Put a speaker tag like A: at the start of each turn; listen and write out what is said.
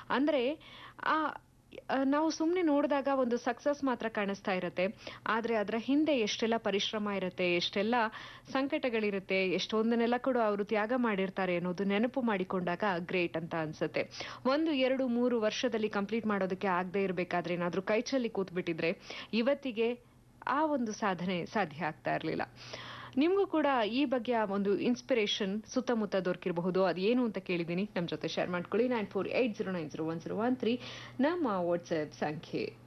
A: ಅಂದ್ರೆ ಆ ಆ, ನಾವು ಸುಮ್ಮನೆ ನೋಡಿದಾಗ ಒಂದು ಸಕ್ಸಸ್ ಮಾತ್ರ ಕಾಣಿಸ್ತಾ ಇರುತ್ತೆ ಆದ್ರೆ ಅದರ ಹಿಂದೆ ಎಷ್ಟೆಲ್ಲ ಪರಿಶ್ರಮ ಇರುತ್ತೆ ಎಷ್ಟೆಲ್ಲ ಸಂಕಟಗಳಿರುತ್ತೆ ಎಷ್ಟೊಂದನ್ನೆಲ್ಲ ಕೂಡ ಅವರು ತ್ಯಾಗ ಮಾಡಿರ್ತಾರೆ ಅನ್ನೋದು ನೆನಪು ಮಾಡಿಕೊಂಡಾಗ ಗ್ರೇಟ್ ಅಂತ ಅನ್ಸುತ್ತೆ ಒಂದು ಎರಡು ಮೂರು ವರ್ಷದಲ್ಲಿ ಕಂಪ್ಲೀಟ್ ಮಾಡೋದಕ್ಕೆ ಆಗದೆ ಇರಬೇಕಾದ್ರೆ ಏನಾದ್ರೂ ಕೈಚಲ್ಲಿ ಕೂತ್ಬಿಟ್ಟಿದ್ರೆ ಇವತ್ತಿಗೆ ಆ ಒಂದು ಸಾಧನೆ ಸಾಧ್ಯ ಆಗ್ತಾ ಇರಲಿಲ್ಲ ನಿಮಗೂ ಕೂಡ ಈ ಬಗ್ಗೆ ಆ ಒಂದು ಇನ್ಸ್ಪಿರೇಷನ್ ಸುತ್ತಮುತ್ತ ದೊರಕಿರಬಹುದು ಅದು ಏನು ಅಂತ ಕೇಳಿದ್ದೀನಿ ನಮ್ಮ ಜೊತೆ ಶೇರ್ ಮಾಡ್ಕೊಳ್ಳಿ nine four eight zero nine zero one zero one three ನಮ್ಮ ವಾಟ್ಸ್ಆಪ್ ಸಂಖ್ಯೆ